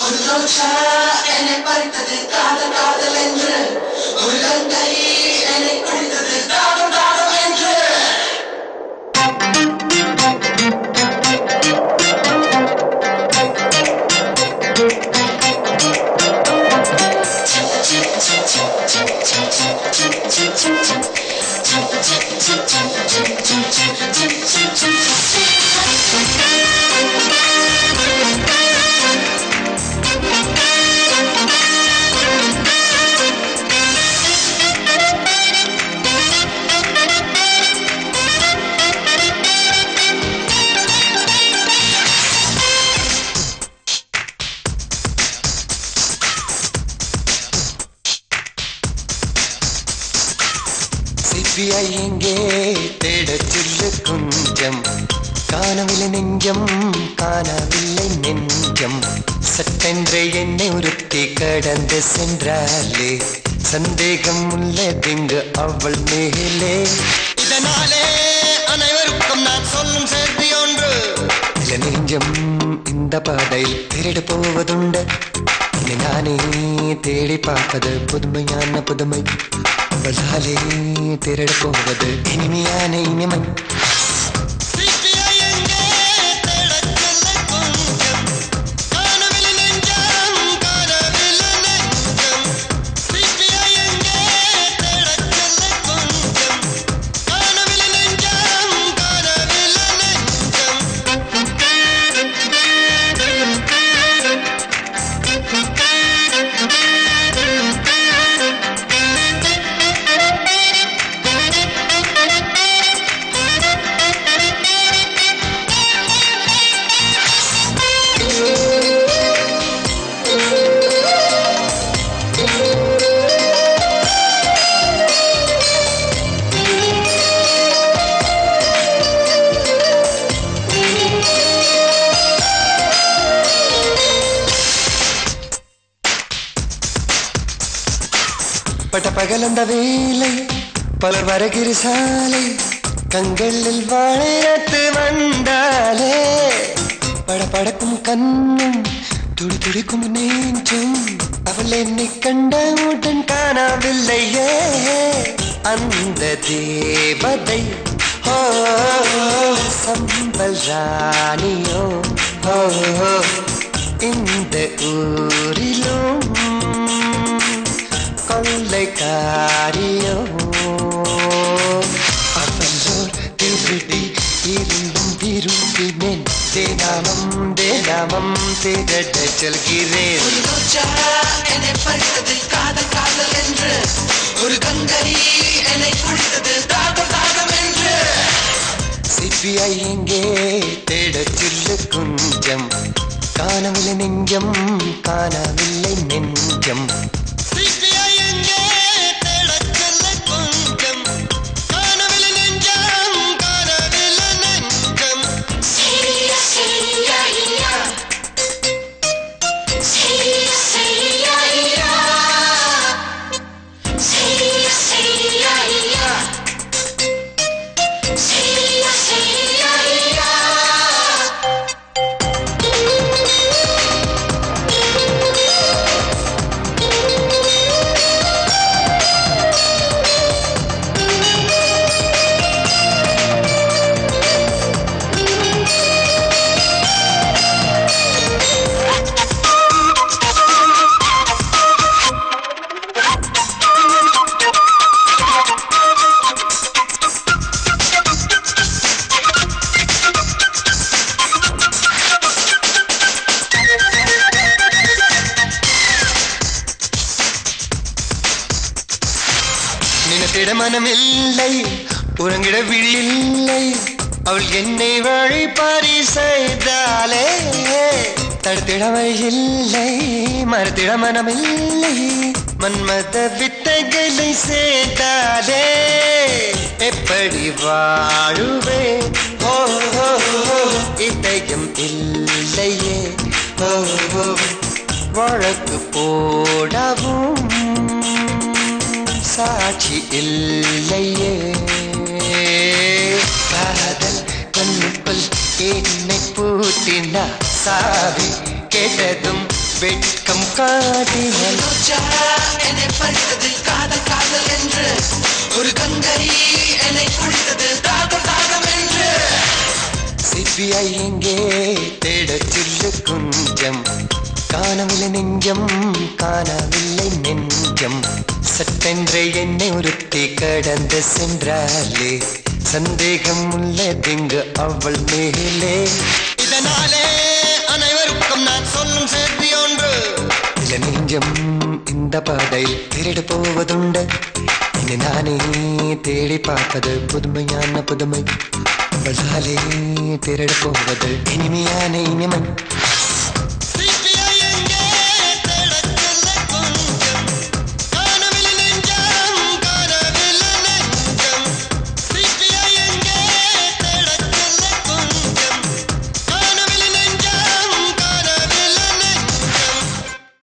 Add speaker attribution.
Speaker 1: ஒரு ரோஜா என்னை பறித்தது காதல் காதல் என்று ஒரு கங்கை என்னை குடித்தது தாகம் தாகம் என்று
Speaker 2: சிபிஐ எங்கே தேடச் சொல்லு கொஞ்சம் காணவில்லை நெஞ்சம் காணவில்லை நெஞ்சம் சட்டென்று என்னை உறுத்தி கடந்து சென்றாலே சந்தேகம் உள்ளதிங்கு அவள் மேலே இதனாலே அனைவருக்கும் நான் சொல்லும் செய்தி ஒன்று இல்ல நெஞ்சம் இந்த பாதையில் திருடு போவதுண்டு என்னை நானே தேடி பார்ப்பது புதுமையான புதுமை அவளாலே திருட போவது இனிமையான இனிமை பட்ட பகலந்த வேலை பலர் வருகிற சாலை கண்களில் வாழைத்து வந்தாலே படபடக்கும் கண்ணும் துடி துடிக்கும் நெஞ்சும் அவள் என்னை கண்டவுடன் காணவில்லையே அந்த தேவதை ஓ சம்பல் ராணியோ ஓ இந்த ஊரிலும் கொள்ளைக்காரியோ அவளோர் திருடி இருந்தும் விரும்பினேன் தேனாமம் தேனாமம் தேடட செல்கிறேன்
Speaker 1: ஒரு ரோஜா என்னை பறித்தது காதல் காதல் என்று ஒரு கங்கை என்னை குடித்தது தாகம் தாகம் என்று
Speaker 2: சிபிஐ எங்கே தேடச் சொல்லு கொஞ்சம் காணவில்லை நெஞ்சம் காணவில்லை நெஞ்சம்
Speaker 3: Seria, seria, ia. Seria, seria, ia. Seria, seria, ia. Seria, seria, ia.
Speaker 2: நினைத்திட மனமில்லை உறங்கிட விழியில்லை அவள் என்னை வழிபாரி செய்தாலே தடுத்திட வழியில்லை மறுத்திட மனமில்லை மன்மத வித்தைகளை செய்தாலே எப்படி வாழுவே ஓ ஓ, ஓ, இதயம் இல்லையே ஓ ஓ, வழக்கு போடவும் சாட்சி இல்லையே காதல் கண்ணுக்குள் என்னை பூட்டினா சாவி கேட்டதும் வெட்கம் காட்டினால்
Speaker 1: ரோஜா என்னை பறித்தது காதல் காதல் என்று ஒரு கங்கை என்னை குடித்தது தாகம் தாகம் என்று
Speaker 2: சிபிஐ எங்கே தேடச் சொல்லு கொஞ்சம் காணவில்லை நெஞ்சம் காணவில்லை நெஞ்சம் சட்டென்று என்னை ஒருத்தி கடந்து சென்றாலே சந்தேகம் உள்ளதிங்கு அவள் மேலே இதனாலே அனைவருக்கும் நான் சொல்லும் செய்தி ஒன்று இந்த நெஞ்சம் இந்த பாதையில் திருடு போவதுண்டு என்னை நானே தேடி பார்ப்பது புதுமையான புதுமை அவளாலே திருடு போவது இனிமையான இனிமை